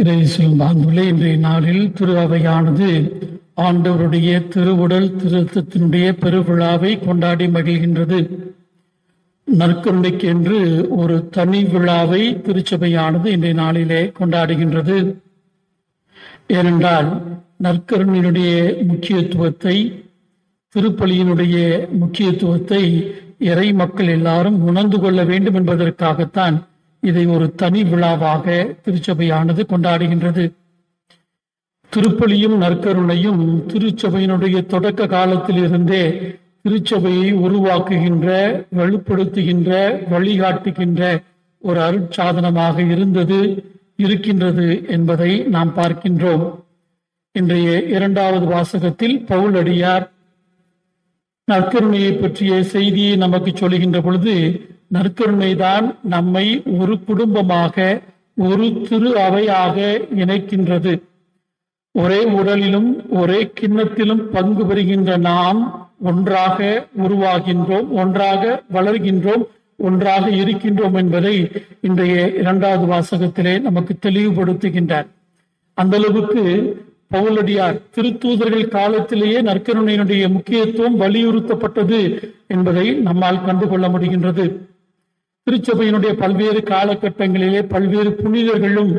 இறைசில் மாந்துள்ளே இன்றைய நாளில் திரு அவையானது ஆண்டவருடைய திருவுடல் திருத்தத்தினுடைய பெருவிழாவை கொண்டாடி மகிழ்கின்றது நற்கருணைக்கு என்று ஒரு தனி விழாவை திருச்சபையானது இன்றைய நாளிலே கொண்டாடுகின்றது ஏனென்றால் நற்கருணையினுடைய முக்கியத்துவத்தை திருப்பலியினுடைய முக்கியத்துவத்தை இறை மக்கள் எல்லாரும் உணர்ந்து கொள்ள வேண்டும் என்பதற்காகத்தான் இதை ஒரு தனி விழாவாக திருச்சபையானது கொண்டாடுகின்றது திருப்பலியும் நற்கருணையும் திருச்சபையினுடைய தொடக்க காலத்தில் இருந்தே திருச்சபையை உருவாக்குகின்ற வெளிப்படுத்துகின்ற வழிகாட்டுகின்ற ஒரு அருட்சாதனமாக இருந்தது இருக்கின்றது என்பதை நாம் பார்க்கின்றோம் இன்றைய இரண்டாவது வாசகத்தில் பவுல் அடியார் நற்கருணையை பற்றிய செய்தியை நமக்கு சொல்லுகின்ற பொழுது நற்கருணைதான் நம்மை ஒரு குடும்பமாக ஒரு திரு அவையாக இணைக்கின்றது ஒரே உடலிலும் ஒரே கிண்ணத்திலும் பங்கு பெறுகின்ற நாம் ஒன்றாக உருவாகின்றோம் ஒன்றாக வளர்கின்றோம் ஒன்றாக இருக்கின்றோம் என்பதை இன்றைய இரண்டாவது வாசகத்திலே நமக்கு தெளிவுபடுத்துகின்றார் அந்த அளவுக்கு பவுலடியார் திருத்தூதர்கள் காலத்திலேயே நற்கருணையினுடைய முக்கியத்துவம் வலியுறுத்தப்பட்டது என்பதை நம்மால் கண்டுகொள்ள முடிகின்றது திருச்சபையினுடைய பல்வேறு காலகட்டங்களிலே பல்வேறு புனிதர்களும்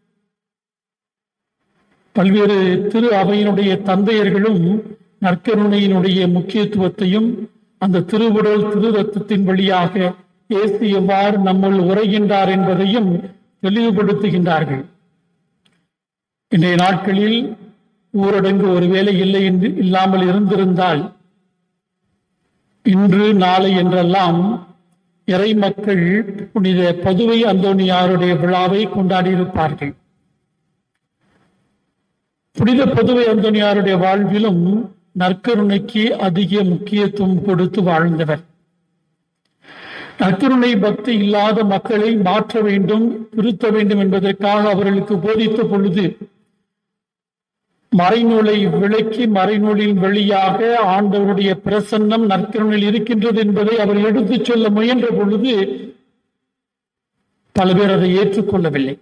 பல்வேறு திரு அவையினுடைய தந்தையர்களும் நற்கருணையினுடைய முக்கியத்துவத்தையும் அந்த திருவுடல் திரு ரத்தத்தின் வழியாக இயேசு எவ்வாறு நம்முள் உரைகின்றார் என்பதையும் தெளிவுபடுத்துகின்றார்கள் இன்றைய நாட்களில் ஊரடங்கு ஒருவேளை இல்லை என்று இல்லாமல் இருந்திருந்தால் இன்று நாளை என்றெல்லாம் இறை மக்கள் புனித பதுவை அந்தோனியாருடைய விழாவை கொண்டாடியிருப்பார்கள் புனித பதுவை அந்தோனியாருடைய வாழ்விலும் நற்கருணைக்கு அதிக முக்கியத்துவம் கொடுத்து வாழ்ந்தவர் நற்கருணை பக்தி இல்லாத மக்களை மாற்ற வேண்டும் திருத்த வேண்டும் என்பதற்காக அவர்களுக்கு போதித்த பொழுது மறைநூலை விளக்கி மறைநூலின் வழியாக ஆண்டவருடைய பிரசன்னம் நற்கருணையில் இருக்கின்றது என்பதை அவர் எடுத்துச் சொல்ல முயன்ற பொழுது பல பேர் அதை ஏற்றுக்கொள்ளவில்லை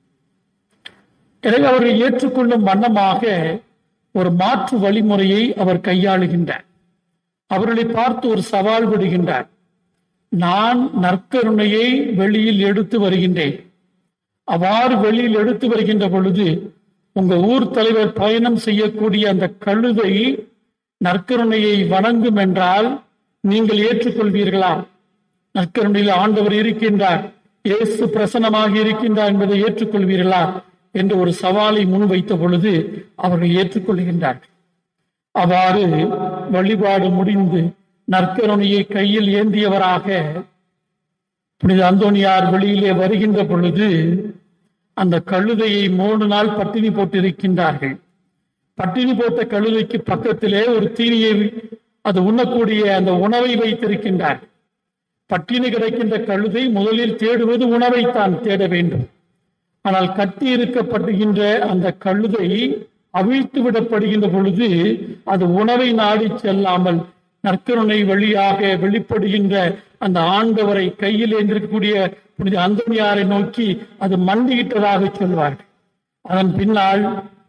எனவே அவர்கள் ஏற்றுக்கொள்ளும் வண்ணமாக ஒரு மாற்று வழிமுறையை அவர் கையாளுகின்றார் அவர்களை பார்த்து ஒரு சவால் விடுகின்றார் நான் நற்கருணையை வெளியில் எடுத்து வருகின்றேன் அவ்வாறு வெளியில் எடுத்து வருகின்ற பொழுது உங்க ஊர் தலைவர் பயணம் செய்யக்கூடிய அந்த கழுதை நற்கருணையை வணங்கும் என்றால் நீங்கள் ஏற்றுக்கொள்வீர்களா நற்கருணையில் ஆண்டவர் இருக்கின்றார் இயேசு பிரசனமாக இருக்கின்றார் என்பதை ஏற்றுக்கொள்வீர்களா என்று ஒரு சவாலை முன்வைத்த பொழுது அவர்கள் ஏற்றுக்கொள்கின்றார்கள் அவ்வாறு வழிபாடு முடிந்து நற்கருணையை கையில் ஏந்தியவராக புனித அந்தோனியார் வெளியிலே வருகின்ற பொழுது அந்த கழுதையை மூணு நாள் பட்டினி போட்டிருக்கின்றார்கள் பட்டினி போட்ட கழுதைக்கு பக்கத்திலே ஒரு தீனியை அது உண்ணக்கூடிய அந்த உணவை வைத்திருக்கின்றார் பட்டினி கிடைக்கின்ற கழுதை முதலில் தேடுவது உணவைத்தான் தேட வேண்டும் ஆனால் கட்டி இருக்கப்படுகின்ற அந்த கழுதை அவிழ்த்து விடப்படுகின்ற பொழுது அது உணவை நாடி செல்லாமல் நற்கருணை வழியாக வெளிப்படுகின்ற அந்த ஆண்டவரை கையில் ஏந்திருக்கக்கூடிய புனித அந்தனியாரை நோக்கி அது மண்டியிட்டதாக சொல்வார்கள் அதன் பின்னால்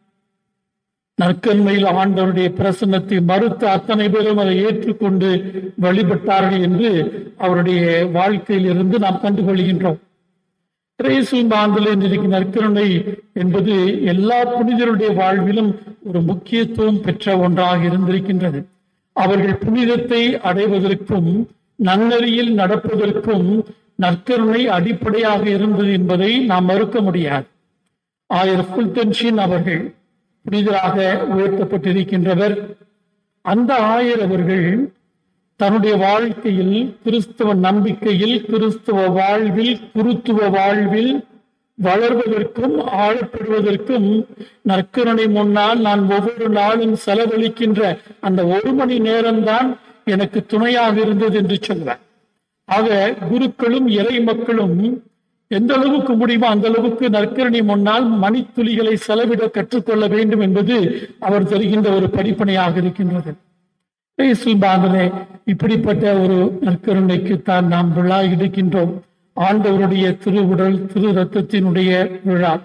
நற்கன்மையில் ஆண்டவருடைய பிரசன்னத்தை மறுத்த அத்தனை பேரும் அதை ஏற்றுக்கொண்டு வழிபட்டார்கள் என்று அவருடைய வாழ்க்கையில் இருந்து நாம் கண்டுகொள்கின்றோம் திரைசூழ்ந்த ஆண்டில் இன்றைக்கு நற்கருணை என்பது எல்லா புனிதருடைய வாழ்விலும் ஒரு முக்கியத்துவம் பெற்ற ஒன்றாக இருந்திருக்கின்றது அவர்கள் புனிதத்தை அடைவதற்கும் நன்னறியில் நடப்பதற்கும் நற்கருணை அடிப்படையாக இருந்தது என்பதை நாம் மறுக்க முடியாது ஆயர் புல்தன்ஷின் அவர்கள் புனிதராக உயர்த்தப்பட்டிருக்கின்றவர் அந்த ஆயர் அவர்கள் தன்னுடைய வாழ்க்கையில் கிறிஸ்துவ நம்பிக்கையில் கிறிஸ்துவ வாழ்வில் குருத்துவ வாழ்வில் வளர்வதற்கும் ஆழப்படுவதற்கும் நற்கருணை முன்னால் நான் ஒவ்வொரு நாளும் செலவழிக்கின்ற அந்த ஒரு மணி நேரம்தான் எனக்கு துணையாக இருந்தது என்று சொல்வார் ஆக குருக்களும் இறை மக்களும் எந்த அளவுக்கு முடியுமோ அந்த அளவுக்கு நற்கரணி முன்னால் மணித்துளிகளை செலவிட கற்றுக்கொள்ள வேண்டும் என்பது அவர் தருகின்ற ஒரு படிப்பனையாக இருக்கின்றது பாந்தனே இப்படிப்பட்ட ஒரு நற்கருணைக்குத்தான் நாம் விழா எடுக்கின்றோம் ஆண்டவருடைய திருவுடல் திரு ரத்தத்தினுடைய விழா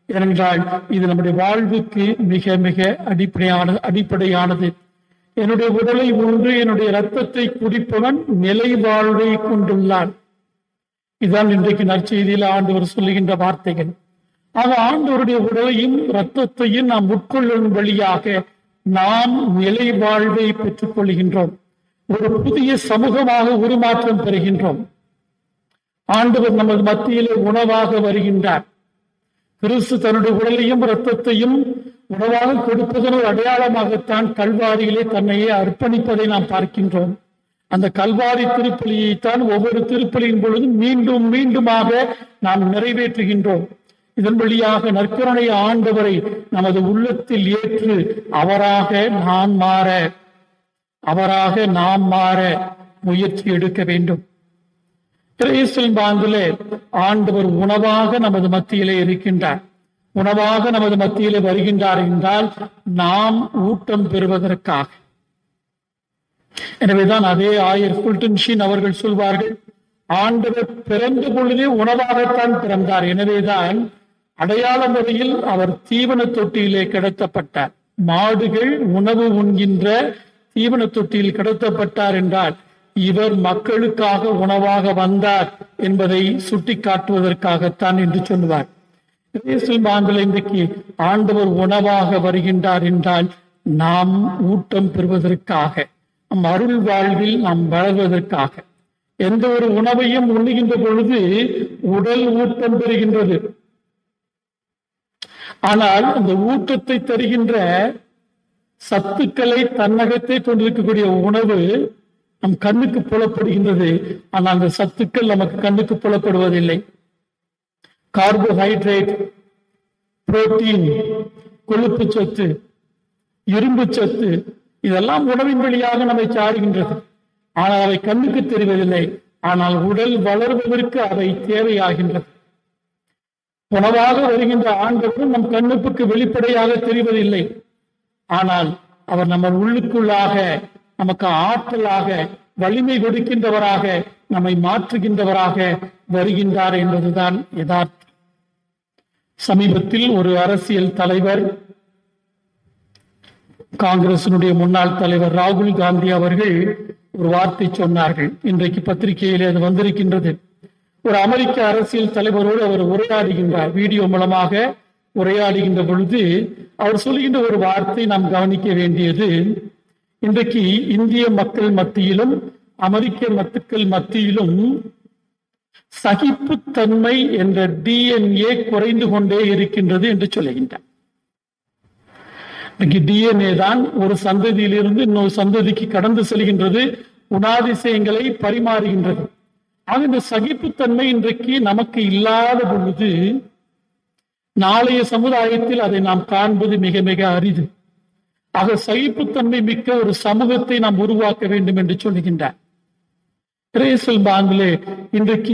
ஏனென்றால் இது நம்முடைய வாழ்வுக்கு மிக மிக அடிப்படையான அடிப்படையானது என்னுடைய உடலை உண்டு என்னுடைய ரத்தத்தை குடிப்பவன் நிலை வாழ்வை கொண்டுள்ளான் இதுதான் இன்றைக்கு நற்செய்தியில் ஆண்டவர் சொல்லுகின்ற வார்த்தைகள் ஆக ஆண்டவருடைய உடலையும் ரத்தத்தையும் நாம் உட்கொள்ளும் வழியாக நாம் நிலை வாழ்வை பெற்றுக் கொள்கின்றோம் ஒரு புதிய சமூகமாக உருமாற்றம் பெறுகின்றோம் ஆண்டவர் நமது மத்தியிலே உணவாக வருகின்றார் கிறிஸ்து தன்னுடைய உடலையும் இரத்தத்தையும் உணவாக கொடுப்பதன் ஒரு அடையாளமாகத்தான் கல்வாரியிலே தன்னையே அர்ப்பணிப்பதை நாம் பார்க்கின்றோம் அந்த கல்வாரி திருப்பலியைத்தான் ஒவ்வொரு திருப்பலியின் பொழுதும் மீண்டும் மீண்டுமாக நாம் நிறைவேற்றுகின்றோம் இதன் வழியாக நற்கருணை ஆண்டவரை நமது உள்ளத்தில் ஏற்று அவராக நான் மாற அவராக நாம் மாற முயற்சி எடுக்க வேண்டும் இயேசுவின் பாங்கிலே ஆண்டவர் உணவாக நமது மத்தியிலே இருக்கின்றார் உணவாக நமது மத்தியிலே வருகின்றார் என்றால் நாம் ஊட்டம் பெறுவதற்காக எனவேதான் அதே ஆயர் ஃபுல்டன்ஷின் அவர்கள் சொல்வார்கள் ஆண்டவர் பிறந்த பொழுதே உணவாகத்தான் பிறந்தார் எனவேதான் அடையாள முறையில் அவர் தீவன தொட்டியிலே கிடத்தப்பட்டார் மாடுகள் உணவு உண்கின்ற தீவன தொட்டியில் கிடத்தப்பட்டார் என்றால் இவர் மக்களுக்காக உணவாக வந்தார் என்பதை சுட்டிக்காட்டுவதற்காகத்தான் என்று சொல்லுவார் மாங்கள் இன்றைக்கு ஆண்டவர் உணவாக வருகின்றார் என்றால் நாம் ஊட்டம் பெறுவதற்காக நம் அருள் வாழ்வில் நாம் வளர்வதற்காக எந்த ஒரு உணவையும் உண்ணுகின்ற பொழுது உடல் ஊட்டம் பெறுகின்றது ஆனால் அந்த ஊட்டத்தை தருகின்ற சத்துக்களை தன்னகத்தை கொண்டிருக்கக்கூடிய உணவு நம் கண்ணுக்கு புலப்படுகின்றது ஆனால் அந்த சத்துக்கள் நமக்கு கண்ணுக்கு புலப்படுவதில்லை கார்போஹைட்ரேட் புரோட்டீன் கொழுப்பு சத்து இரும்பு சத்து இதெல்லாம் உணவின் வழியாக நம்மை சாருகின்றது ஆனால் அவை கண்ணுக்கு தெரிவதில்லை ஆனால் உடல் வளர்வதற்கு அவை தேவையாகின்றது உணவாக வருகின்ற ஆண்டவரும் நம் கண்ணுப்புக்கு வெளிப்படையாக தெரிவதில்லை ஆனால் அவர் நம்ம உள்ளுக்குள்ளாக நமக்கு ஆற்றலாக வலிமை கொடுக்கின்றவராக நம்மை மாற்றுகின்றவராக வருகின்றார் என்பதுதான் யதார்த்தம் சமீபத்தில் ஒரு அரசியல் தலைவர் காங்கிரசினுடைய முன்னாள் தலைவர் ராகுல் காந்தி அவர்கள் ஒரு வார்த்தை சொன்னார்கள் இன்றைக்கு பத்திரிகையில் அது வந்திருக்கின்றது ஒரு அமெரிக்க அரசியல் தலைவரோடு அவர் உரையாடுகின்றார் வீடியோ மூலமாக உரையாடுகின்ற பொழுது அவர் சொல்கின்ற ஒரு வார்த்தை நாம் கவனிக்க வேண்டியது இன்றைக்கு இந்திய மக்கள் மத்தியிலும் அமெரிக்க மக்கள் மத்தியிலும் சகிப்புத்தன்மை என்ற டிஎன்ஏ குறைந்து கொண்டே இருக்கின்றது என்று சொல்லுகின்றார் இன்னைக்கு டிஎன்ஏ தான் ஒரு சந்ததியிலிருந்து இன்னொரு சந்ததிக்கு கடந்து செல்கின்றது குணாதிசயங்களை பரிமாறுகின்றது ஆக இந்த சகிப்புத்தன்மை இன்றைக்கு நமக்கு இல்லாத பொழுது நாளைய சமுதாயத்தில் அதை நாம் காண்பது மிக மிக அரிது ஆக சகிப்புத்தன்மை மிக்க ஒரு சமூகத்தை நாம் உருவாக்க வேண்டும் என்று சொல்லுகின்றார் கிரேசல் பாங்கிலே இன்றைக்கு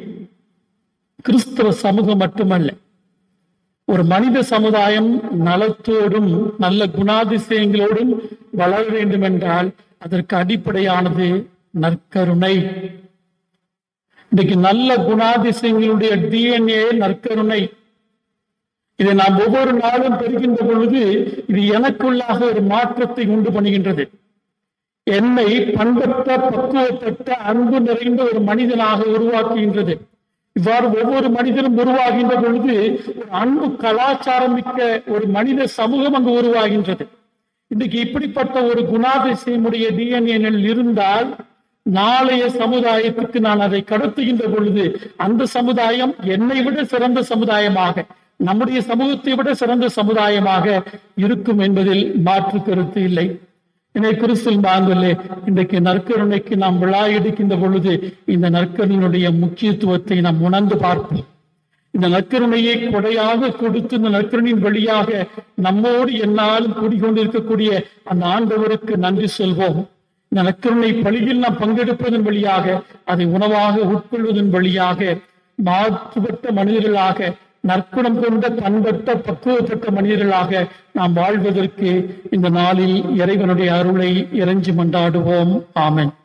கிறிஸ்தவ சமூகம் மட்டுமல்ல ஒரு மனித சமுதாயம் நலத்தோடும் நல்ல குணாதிசயங்களோடும் வளர வேண்டும் என்றால் அதற்கு அடிப்படையானது நற்கருணை இன்றைக்கு நல்ல குணாதிசயங்களுடைய டிஎன்ஏ நற்கருணை இதை நாம் ஒவ்வொரு நாளும் பெறுகின்ற பொழுது இது எனக்குள்ளாக ஒரு மாற்றத்தை உண்டு பண்ணுகின்றது என்னை பண்பட்ட பக்குவப்பட்ட அன்பு நிறைந்த ஒரு மனிதனாக உருவாக்குகின்றது இவ்வாறு ஒவ்வொரு மனிதனும் உருவாகின்ற பொழுது ஒரு அன்பு கலாச்சாரம் மிக்க ஒரு மனித சமூகம் அங்கு உருவாகின்றது இன்றைக்கு இப்படிப்பட்ட ஒரு குணாதிசயமுடைய டிஎன்ஏனில் இருந்தால் நாளைய சமுதாயத்துக்கு நான் அதை கடத்துகின்ற பொழுது அந்த சமுதாயம் என்னை விட சிறந்த சமுதாயமாக நம்முடைய சமூகத்தை விட சிறந்த சமுதாயமாக இருக்கும் என்பதில் மாற்று கருத்து இல்லை எனவே கிறிஸ்துவ பாங்கலே இன்றைக்கு நற்கருணைக்கு நாம் விழா எடுக்கின்ற பொழுது இந்த நற்கருணையுடைய முக்கியத்துவத்தை நாம் உணர்ந்து பார்ப்போம் இந்த நற்கருணையை கொடையாக கொடுத்து இந்த நற்கருணையின் வழியாக நம்மோடு என்னாலும் கூடிக்கொண்டிருக்கக்கூடிய அந்த ஆண்டவருக்கு நன்றி சொல்வோம் இந்த நற்கருணை பழியில் நாம் பங்கெடுப்பதன் வழியாக அதை உணவாக உட்கொள்வதன் வழியாக மாற்றுபட்ட மனிதர்களாக நற்குணம் கொண்ட பண்பட்ட பக்குவப்பட்ட மனிதர்களாக நாம் வாழ்வதற்கு இந்த நாளில் இறைவனுடைய அருளை இறைஞ்சி மன்றாடுவோம் ஆமென்